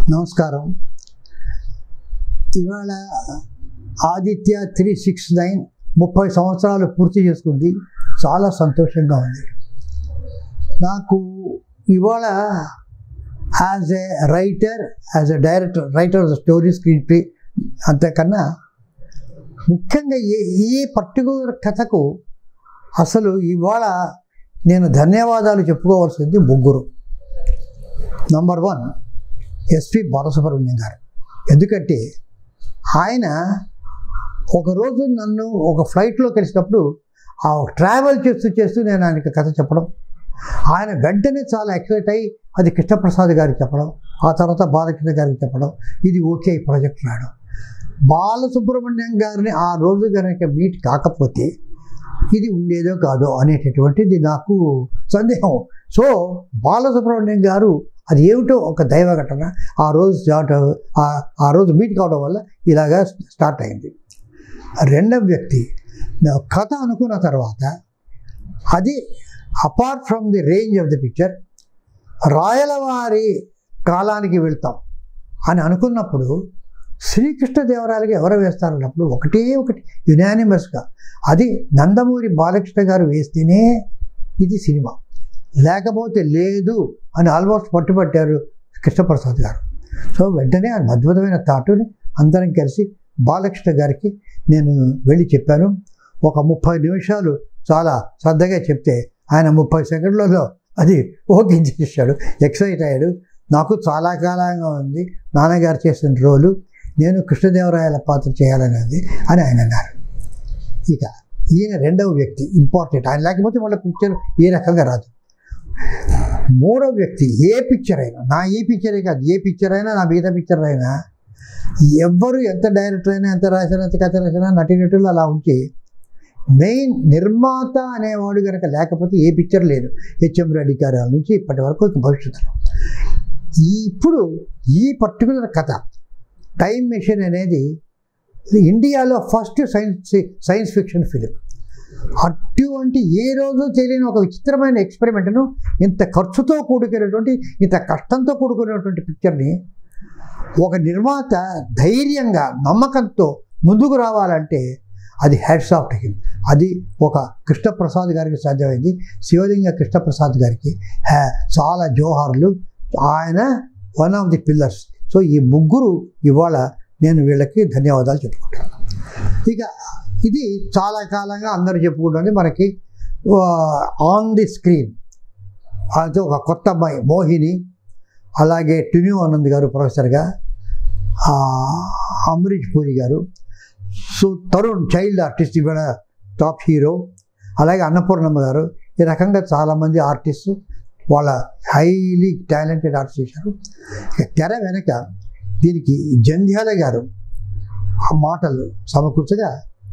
నమస్కారం ఇవాళ Aditya three six nine ముప్పై సంవత్సరాలు పూర్తి చేసుకుంది చాలా సంతోషంగా ఉంది నాకు ఇవాళ as a writer as a director writer of the story screenplay అంతకన్నా ముఖ్యంగా ఏ ఏ పర్టికులర్ కథకు అసలు ఇవాళ నేను ధన్యవాదాలు చెప్పుకోవాల్సింది ముగ్గురు నంబర్ వన్ ఎస్పి బాలసుబ్రహ్మణ్యం గారు ఎందుకంటే ఆయన ఒకరోజు నన్ను ఒక ఫ్లైట్లో కలిసినప్పుడు ఆ ట్రావెల్ చేస్తూ చేస్తూ నేను ఆయనకి కథ చెప్పడం ఆయన వెంటనే చాలా ఎక్సైట్ అయ్యి అది కృష్ణప్రసాద్ గారికి చెప్పడం ఆ తర్వాత బాలకృష్ణ గారికి చెప్పడం ఇది ఓకే ఈ ప్రాజెక్ట్ రావడం బాలసుబ్రహ్మణ్యం గారిని ఆ రోజు కనుక మీట్ కాకపోతే ఇది ఉండేదో కాదో అనేటటువంటిది నాకు సందేహం సో బాలసుబ్రహ్మణ్యం గారు అది ఏమిటో ఒక దైవ ఘటన ఆ రోజు స్టార్ట్ ఆ- ఆ రోజు మీట్ కావడం వల్ల ఇలాగా స్టార్ట్ అయింది రెండవ వ్యక్తి మేము కథ అనుకున్న తర్వాత అది apart from the range of the picture రాయలవారి కాలానికి వెళ్తాం అని అనుకున్నప్పుడు శ్రీకృష్ణదేవరాయలకి ఎవరు వేస్తారన్నప్పుడు ఒకటే ఒకటి యునానిమస్గా అది నందమూరి బాలకృష్ణ గారు వేస్తేనే ఇది సినిమా లేకపోతే లేదు అని ఆల్మోస్ట్ పట్టుబట్టారు కృష్ణప్రసాద్ గారు సో వెంటనే ఆ అద్భుతమైన థాటుని అందరం కలిసి బాలకృష్ణ గారికి నేను వెళ్ళి చెప్పాను ఒక ముప్పై నిమిషాలు చాలా శ్రద్ధగా చెప్తే ఆయన ముప్పై సెకండ్లలో అది ఓకే చేశాడు ఎక్సైట్ అయ్యాడు నాకు చాలా కాలంగా ఉంది నాన్నగారు చేసిన రోలు నేను కృష్ణదేవరాయల పాత్ర చేయాలనేది అని ఆయన అన్నారు ఇక ఈయన రెండవ వ్యక్తి ఇంపార్టెంట్ ఆయన లేకపోతే వాళ్ళ పిక్చర్ ఏ రకంగా రాదు మూడవ వ్యక్తి ఏ పిక్చర్ అయినా నా ఈ పిక్చరే కాదు ఏ పిక్చర్ అయినా నా మిగతా పిక్చర్ అయినా ఎవ్వరు ఎంత డైరెక్టర్ అయినా ఎంత రాసినా ఎంత కథ రాసినా నటీనటులు అలా ఉంచి మెయిన్ నిర్మాత అనేవాడు కనుక లేకపోతే ఏ పిక్చర్ లేదు హెచ్ఎం రెడ్డి గారి నుంచి ఇప్పటి వరకు ఇక భవిష్యత్తులో ఈ ఇప్పుడు ఈ పర్టికులర్ కథ టైం మెషిన్ అనేది ఇండియాలో first science science fiction film అటువంటి ఏ రోజు తెలియని ఒక విచిత్రమైన ఎక్స్పెరిమెంట్ను ఇంత ఖర్చుతో కూడుకునేటువంటి ఇంత కష్టంతో కూడుకునేటువంటి పిక్చర్ని ఒక నిర్మాత ధైర్యంగా నమ్మకంతో ముందుకు రావాలంటే అది హ్యాడ్స్ ఆఫ్ హిమ్ అది ఒక కృష్ణప్రసాద్ గారికి సాధ్యమైంది శివలింగ కృష్ణప్రసాద్ గారికి హ్యా- చాలా జోహార్లు ఆయన one of the pillars so ఈ ముగ్గురు ఇవాళ నేను వీళ్ళకి ధన్యవాదాలు చెప్పుకుంటాను ఇక ఇది చాలా కాలంగా అందరూ చెప్పుకుంటుంది మనకి ఆన్ ది స్క్రీన్ అది ఒక కొత్త అమ్మాయి మోహిని అలాగే టున్యూ ఆనంద్ గారు ప్రొఫెసర్గా ఆ, అమరీష్ పూరి గారు సో తరుణ్ చైల్డ్ ఆర్టిస్ట్ ఇవాళ టాప్ హీరో అలాగే అన్నపూర్ణమ్మ గారు ఈ రకంగా చాలామంది ఆర్టిస్టు వాళ్ళ హైలీ టాలెంటెడ్ ఆర్టిస్ట్ చేశారు ఇక తెర వెనక దీనికి జంధ్యాల గారు ఆ మాటలు సమకూర్చగా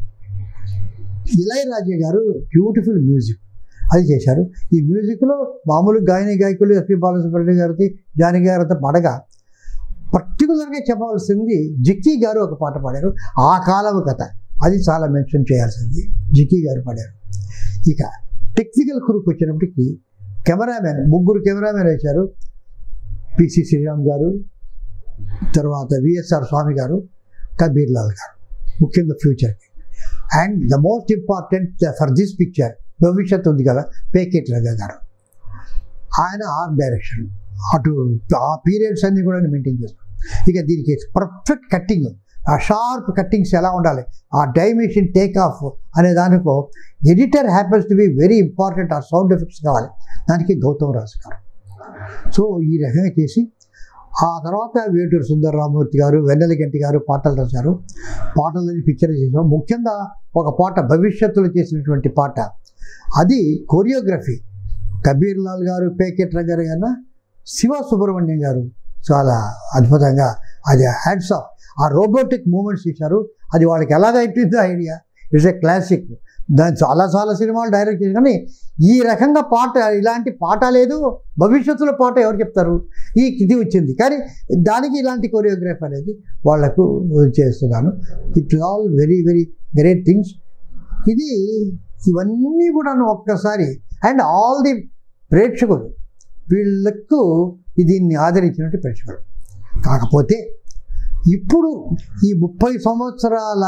ఇళయరాజా గారు బ్యూటిఫుల్ మ్యూజిక్ అది చేశారు ఈ మ్యూజిక్లో మామూలు గాయని గాయకులు ఎస్పి బాలసుబ్రహ్మణ్యం గారికి జాని గారితో పాడగా పర్టికులర్గా చెప్పవలసింది జిక్కీ గారు ఒక పాట పాడారు ఆ కాలం కథ అది చాలా మెన్షన్ చేయాల్సింది జిక్కీ గారు పాడారు ఇక టెక్నికల్ కురుకు వచ్చినప్పటికీ కెమెరామెన్ ముగ్గురు కెమెరామెన్ వేశారు పిసి శ్రీరామ్ గారు తర్వాత విఎస్ఆర్ స్వామి గారు కబీర్ లాల్ గారు ముఖ్యంగా ఫ్యూచర్కి and the most important for this picture భవిష్యత్ ఉంది కదా పేకెట్ రగా గారు ఆయన ఆర్ట్ డైరెక్షన్ అటు ఆ పీరియడ్స్ అన్ని కూడా మెయింటైన్ చేస్తాం ఇక దీనికి పర్ఫెక్ట్ కట్టింగ్ ఆ షార్ప్ కట్టింగ్స్ ఎలా ఉండాలి ఆ డైమెన్షన్ టేక్ ఆఫ్ అనే దానికో editor happens to be very important ఆ సౌండ్ ఎఫెక్ట్స్ కావాలి దానికి గౌతమ్ రాజు గారు సో ఈ రకంగా చేసి ఆ తర్వాత వేటూరు సుందరరామూర్తి గారు వెన్నెలగంటి గారు పాటలు రాశారు పాటలని పిక్చర్ చేసాం ముఖ్యంగా ఒక పాట భవిష్యత్తులో చేసినటువంటి పాట అది కొరియోగ్రఫీ కబీర్ లాల్ గారు పేకెట్ గారు కన్నా శివ సుబ్రహ్మణ్యం గారు చాలా అద్భుతంగా అది హ్యాండ్స్ ఆఫ్ ఆ రోబోటిక్ మూమెంట్స్ ఇచ్చారు అది వాళ్ళకి ఎలాగ అయిపోయిందో ఐడియా ఇట్స్ ఏ క్లాసిక్ దాని చాలా చాలా సినిమాలు డైరెక్ట్ చేసి కానీ ఈ రకంగా పాట ఇలాంటి పాట లేదు భవిష్యత్తులో పాట ఎవరు చెప్తారు ఈ ఇది వచ్చింది కానీ దానికి ఇలాంటి కొరియోగ్రఫీ అనేది వాళ్లకు చేస్తున్నాను it all very very great things ఇది ఇవన్నీ కూడా ఒక్కసారి అండ్ ఆల్ ది ప్రేక్షకులు వీళ్ళకు దీన్ని ఆదరించినట్టు ప్రేక్షకులు కాకపోతే ఇప్పుడు ఈ ముప్పై సంవత్సరాల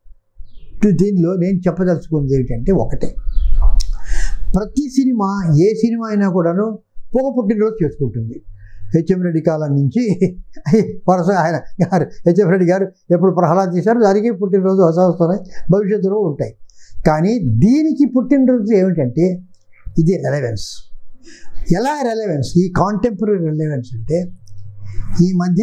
దీనిలో నేను చెప్పదలుచుకుంది ఏంటంటే ఒకటే ప్రతి సినిమా ఏ సినిమా అయినా కూడాను పొగ పుట్టినరోజు చేసుకుంటుంది హెచ్ఎం రెడ్డి కాలం నుంచి వరుస ఆయన గారు హెచ్ఎం రెడ్డి గారు ఎప్పుడు ప్రహ్లాద్ చేశారు దానికి పుట్టినరోజు వరుస వస్తున్నాయి భవిష్యత్తులో ఉంటాయి కానీ దీనికి పుట్టినరోజు ఏమిటంటే ఇది రెలవెన్స్ ఎలా రెలవెన్స్ ఈ కాంటెంపరీ రెలవెన్స్ అంటే ఈ మధ్య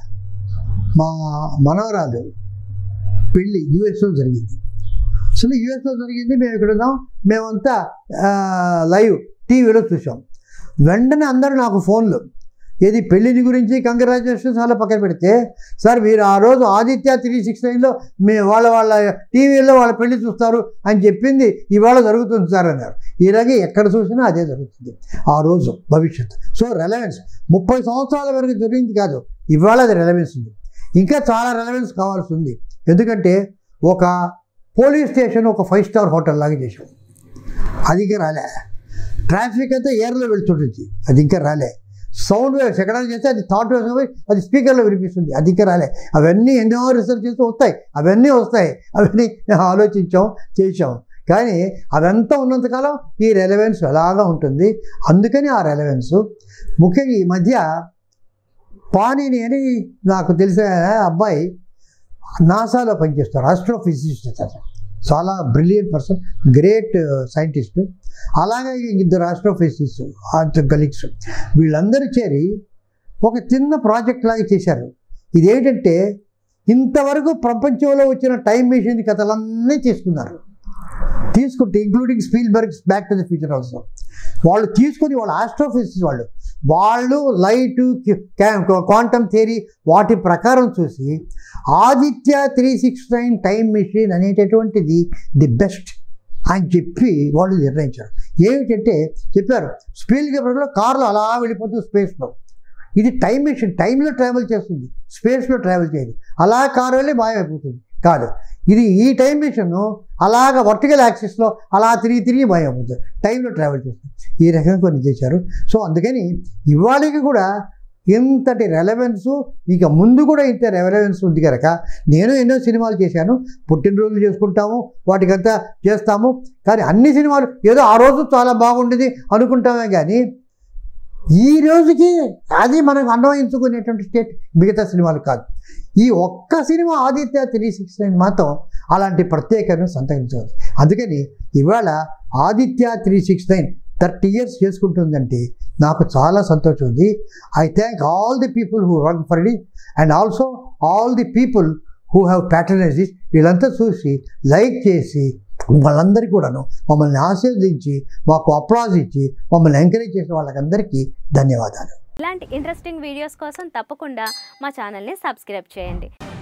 మా మనవరాలు పెళ్ళి యుఎస్లో జరిగింది అసలు యుఎస్లో జరిగింది మేము ఇక్కడ ఉన్నాం మేమంతా ఆ, లైవ్ టీవీలో చూసాం వెంటనే అందరూ నాకు ఫోన్లు ఏది పెళ్ళిని గురించి కంగ్రాచులేషన్స్ అలా పక్కన పెడితే సార్ మీరు ఆ రోజు ఆదిత్య త్రీ సిక్స్ నైన్లో మీ వాళ్ళ వాళ్ళ టీవీలో వాళ్ళ పెళ్లి చూస్తారు అని చెప్పింది ఇవాళ జరుగుతుంది సార్ అన్నారు ఇలాగే ఎక్కడ చూసినా అదే జరుగుతుంది ఆ రోజు భవిష్యత్తు సో రెలవెన్స్ ముప్పై సంవత్సరాల వరకు జరిగింది కాదు ఇవాళ అది రెలవెన్స్ ఉంది ఇంకా చాలా రెలవెన్స్ కావాల్సి ఉంది ఎందుకంటే ఒక పోలీస్ స్టేషన్ ఒక ఫైవ్ స్టార్ హోటల్ లాగా చేశాం అది ఇంకా రాలే ట్రాఫిక్ అంతా ఎయిర్లో వెళ్తుంటుంది అది ఇంకా రాలే సౌండ్ వేవ్స్ ఎక్కడైనా చేస్తే అది థాట్ వేవ్స్ పోయి అది స్పీకర్లో వినిపిస్తుంది అది ఇంకా రాలే అవన్నీ ఎన్నో రీసెర్చ్ చేస్తూ వస్తాయి అవన్నీ వస్తాయి అవన్నీ ఆలోచించాం చేసాం కానీ అదంతా ఉన్నంతకాలం ఈ రెలవెన్స్ ఎలాగా ఉంటుంది అందుకని ఆ రెలవెన్స్ ముఖ్యంగా ఈ మధ్య పానీని అని నాకు తెలిసిన అబ్బాయి నాసాలో పనిచేస్తారు ఆస్ట్రోఫిజిసిస్ట్ అతను చాలా బ్రిలియంట్ పర్సన్ గ్రేట్ సైంటిస్ట్ అలాగే ఇద్దరు ఆస్ట్రోఫిజిసిస్ట్ కలీగ్స్ వీళ్ళందరూ చేరి ఒక చిన్న ప్రాజెక్ట్ లాగా చేశారు ఇదేంటంటే ఇంతవరకు ప్రపంచంలో వచ్చిన టైం మెషిన్ కథలన్నీ తీసుకున్నారు తీసుకుంటే including Spielberg's back to the future also వాళ్ళు తీసుకుని వాళ్ళు ఆస్ట్రోఫిజిక్స్ వాళ్ళు వాళ్ళు లైట్ క్వాంటమ్ థియరీ వాటి ప్రకారం చూసి Aditya three six nine time machine అనేటటువంటిది ది బెస్ట్ అని చెప్పి వాళ్ళు నిర్ణయించారు ఏమిటంటే చెప్పారు స్పీల్ గేపర్లో కార్లో అలా వెళ్ళిపోతుంది స్పేస్లో ఇది టైం మెషిన్ టైంలో ట్రావెల్ చేస్తుంది స్పేస్లో ట్రావెల్ చేయదు అలా కారు వెళ్ళి మాయమైపోతుంది కాదు ఇది ఈ టైం మెషిన్ అలాగ వర్టికల్ యాక్సిస్లో అలా తిరిగి తిరిగి మాయమైపోతుంది టైంలో ట్రావెల్ చేస్తుంది ఈ రకంగా కొన్ని చేశారు సో అందుకని ఇవాళకి కూడా ఇంతటి రెలవెన్సు ఇక ముందు కూడా ఇంత రెలవెన్స్ ఉంది కనుక నేను ఎన్నో సినిమాలు చేశాను పుట్టినరోజులు చేసుకుంటాము వాటికంతా చేస్తాము కానీ అన్ని సినిమాలు ఏదో ఆ రోజు చాలా బాగుండేది అనుకుంటామే కానీ ఈ రోజుకి అది మనకు అన్వయించుకునేటువంటి స్టేట్ మిగతా సినిమాలు కాదు ఈ ఒక్క సినిమా ఆదిత్య త్రీ సిక్స్ నైన్ మాత్రం అలాంటి ప్రత్యేకతను సంతరించుకుంది అందుకని ఇవాళ Aditya three six nine thirty years చేసుకుంటుందంటే నాకు చాలా సంతోషం ఉంది I thank all the people who work for it and also all the people who have patronize it వీళ్ళంతా చూసి లైక్ చేసి వాళ్ళందరికీ కూడాను మమ్మల్ని ఆశీర్వదించి మాకు అప్లాజ్ ఇచ్చి మమ్మల్ని ఎంకరేజ్ చేసిన వాళ్ళకందరికీ ధన్యవాదాలు ఇలాంటి ఇంట్రెస్టింగ్ వీడియోస్ కోసం తప్పకుండా మా ఛానల్ని సబ్స్క్రైబ్ చేయండి